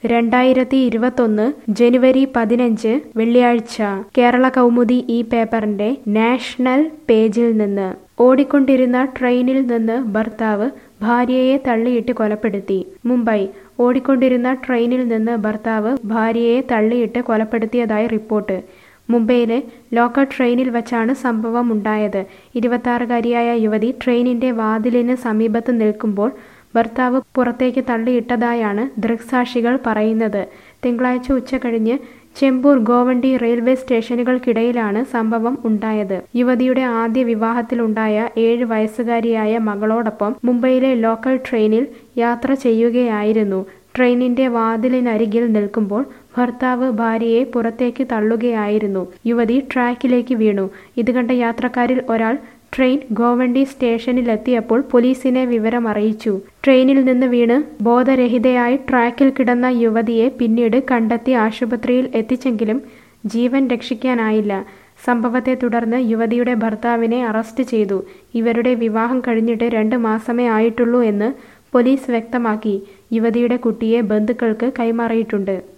രണ്ടായിരത്തി ഇരുപത്തൊന്ന് ജനുവരി പതിനഞ്ച് വെള്ളിയാഴ്ച കേരള കൗമുദി ഈ പേപ്പറിന്റെ നാഷണൽ പേജിൽ നിന്ന് ഓടിക്കൊണ്ടിരുന്ന ട്രെയിനിൽ നിന്ന് ഭർത്താവ് ഭാര്യയെ തള്ളിയിട്ട് കൊലപ്പെടുത്തി മുംബൈ ഓടിക്കൊണ്ടിരുന്ന ട്രെയിനിൽ നിന്ന് ഭർത്താവ് ഭാര്യയെ തള്ളിയിട്ട് കൊലപ്പെടുത്തിയതായി റിപ്പോർട്ട് മുംബൈയിലെ ലോക്കൽ ട്രെയിനിൽ വച്ചാണ് സംഭവം ഉണ്ടായത് ഇരുപത്താറുകാരിയായ യുവതി ട്രെയിനിന്റെ വാതിലിന് സമീപത്ത് നിൽക്കുമ്പോൾ ഭർത്താവ് പുറത്തേക്ക് തള്ളിയിട്ടതായാണ് ദൃക്സാക്ഷികൾ പറയുന്നത് തിങ്കളാഴ്ച ഉച്ചകഴിഞ്ഞ് ചെമ്പൂർ ഗോവണ്ടി റെയിൽവേ സ്റ്റേഷനുകൾക്കിടയിലാണ് സംഭവം ഉണ്ടായത് യുവതിയുടെ ആദ്യ വിവാഹത്തിലുണ്ടായ ഏഴ് വയസ്സുകാരിയായ മകളോടൊപ്പം മുംബൈയിലെ ലോക്കൽ ട്രെയിനിൽ യാത്ര ചെയ്യുകയായിരുന്നു ട്രെയിനിന്റെ വാതിലിനരികിൽ നിൽക്കുമ്പോൾ ഭർത്താവ് ഭാര്യയെ പുറത്തേക്ക് തള്ളുകയായിരുന്നു യുവതി ട്രാക്കിലേക്ക് വീണു ഇത് കണ്ട യാത്രക്കാരിൽ ഒരാൾ ട്രെയിൻ ഗോവണ്ടി സ്റ്റേഷനിലെത്തിയപ്പോൾ പോലീസിനെ വിവരം അറിയിച്ചു ട്രെയിനിൽ നിന്ന് വീണ് ബോധരഹിതയായി ട്രാക്കിൽ കിടന്ന യുവതിയെ പിന്നീട് കണ്ടെത്തി ആശുപത്രിയിൽ എത്തിച്ചെങ്കിലും ജീവൻ രക്ഷിക്കാനായില്ല സംഭവത്തെ തുടർന്ന് യുവതിയുടെ ഭർത്താവിനെ അറസ്റ്റ് ചെയ്തു ഇവരുടെ വിവാഹം കഴിഞ്ഞിട്ട് രണ്ട് മാസമേ ആയിട്ടുള്ളൂ എന്ന് പോലീസ് വ്യക്തമാക്കി യുവതിയുടെ കുട്ടിയെ ബന്ധുക്കൾക്ക് കൈമാറിയിട്ടുണ്ട്